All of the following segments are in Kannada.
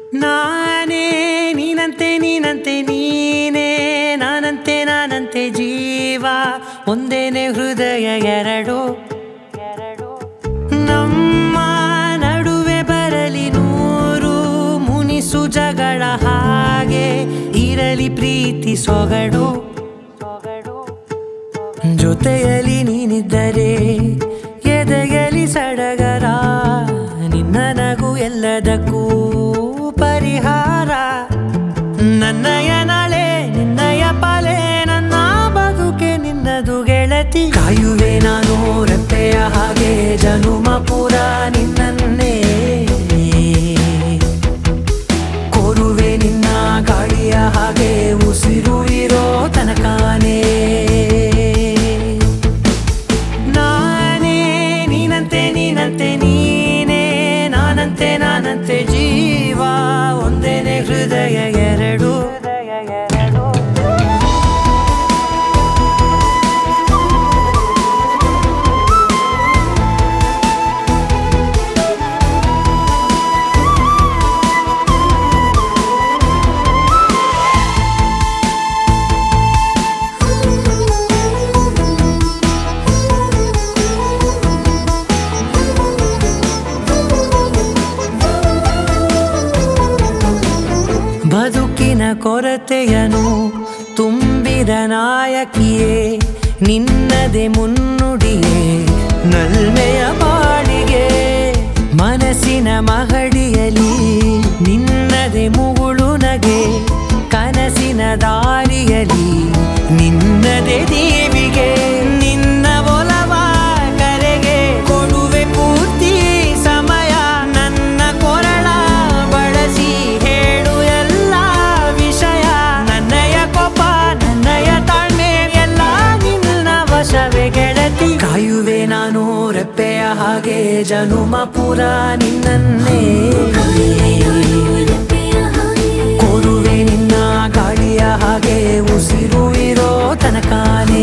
ನಾನೇ ನೀನಂತೆ ನೀನಂತೆ ನೀನೇ ನಾನಂತೆ ನಾನಂತೆ ಜೀವ ಒಂದೇನೆ ಹೃದಯ ಎರಡು ನಮ್ಮ ನಡುವೆ ಬರಲಿ ನೂರು ಮುನಿಸು ಜಗಳ ಹಾಗೆ ಇರಲಿ ಪ್ರೀತಿ ಸೊಗಡು ಜೊತೆಯಲ್ಲಿ ನೀನಿದ್ದರೆ ಎದೆಯಲಿ ಸಡಗರ ನಿನ್ನ ನಗು ಎಲ್ಲದಕ್ಕೂ ಪರಿಹಾರ ನನ್ನಯ ನಾಳೆ ನಿನ್ನಯ ಪಾಲೆ ನನ್ನ ಬದುಕೆ ನಿನ್ನದು ಗೆಳತಿ ಕಾಯುವೆ ನಾನು ರೆಪ್ಪೆಯ ಹಾಗೆ ಜನುಮ ಪೂರ ನಿನ್ನನ್ನೇ ಕೋರುವೆ ನಿನ್ನ ಗಾಳಿಯ ಹಾಗೆ ಉಸಿರು ಇರೋ ತನಕಾನೇ ನಾನೇ ನೀನಂತೆ ನೀನಂತೆ ನೀನೇ ನಾನಂತೆ ನಾನಂತೆ ಜೀವ ಒಂದೇನೆ ಹೃದಯ ಎರಡು ಬದುಕಿನ ಕೊರತೆಯನು ತುಂಬಿದ ನಾಯಕಿಯೇ ನಿನ್ನದೆ ಮುನ್ನುಡಿಯೇ ನಲ್ಮೆಯ ಬಾಳಿಗೆ ಮನಸ್ಸಿನ ಮಹಡಿಯಲಿ ನಿನ್ನದೆ ಮುಗುಳು ನಗೆ ಕನಸಿನ ದಾರಿಯಲಿ ನಿನ್ನದೆ ದೇವಿಗೆ ನಿನ್ನ ಒಲವ ಕರೆಗೆ ಕೊಡುವೆ ಪೂರ್ತಿ ಸಮಯ ನನ್ನ ಕೊರಳ ಬಳಸಿ ಹೇಳು ಎಲ್ಲ ವಿಷಯ ನನ್ನಯ ಕೋಪ ನನ್ನಯ ತಾಳ್ಮೆ ಎಲ್ಲ ನಿನ್ನ ವಶವೇ ಗೆಳತಿ ಕಾಯುವೆ ನಾನು ರೆಪ್ಪೆಯ ಹಾಗೆ ಜನುಮ ಪುರ ನಿನ್ನನ್ನೇ ಕೋರುವೆ ನಿನ್ನ ಗಾಳಿಯ ಹಾಗೆ ಉಸಿರು ಇರೋ ತನಕಾನೇ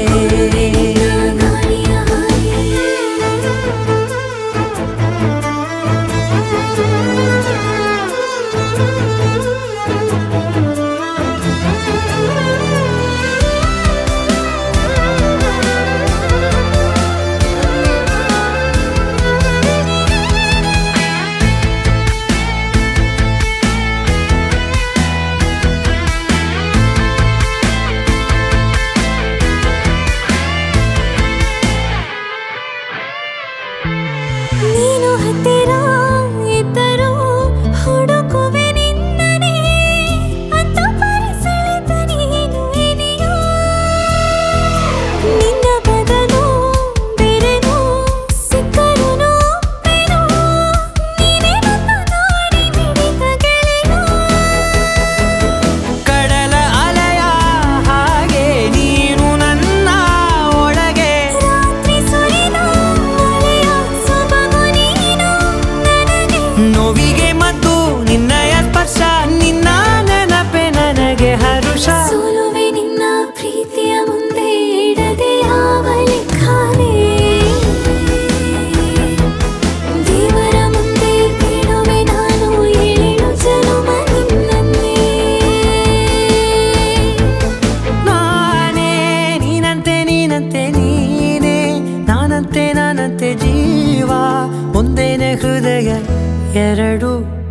ನೀನು ಹತ್ತಿರ ಇದ್ದರೂ ಹುಡುಕುವೆ ನಿನ್ನನೇ ಅಂತ ಪರಿಸಳಿತ ನೀನು ಇದೆಯೋ ನಿನ್ನ ಬದಲು ಬೇರೆನೋ ಸಿಕ್ಕರೂ ಒಪ್ಪೆನೋ ನೀನೇ ನನ್ನ ನಾಡಿ ಮಿಡಿತ ಗೆಳೆಯೋ ಕಡಲ ಅಲೆಯ ಹಾಗೆ ನೀನು ನನ್ನ ಒಳಗೆ ರಾತ್ರಿ ಸುರಿದ ಮಳೆಯ ಸೊಬಗು ನೀನು ನನಗೆ ನೋವಿಗೆ ಮತ್ತು ನಿನ್ನಯ ಸ್ಪರ್ಶ ನಿನ್ನ ನೆನಪೆ ನನಗೆ ಹರುಷ ಸೋಲುವೆ ನಿನ್ನ ಪ್ರೀತಿಯ ಮುಂದೆ ಇಡದೆ ಯಾವ ಲೆಕ್ಕನೇ ದೇವರ ಮುಂದೆ ಬಿಡುವೆ ನಾನು ಏಳು ಜನುಮ ನಿನ್ನನ್ನೇ ನಾನೇ ನೀನಂತೆ ನೀನಂತೆ ನೀನೇ ನಾನಂತೆ ನಾನಂತೆ ಜೀವ ಒಂದೇನೆ ಹೃದಯ ಎರಡು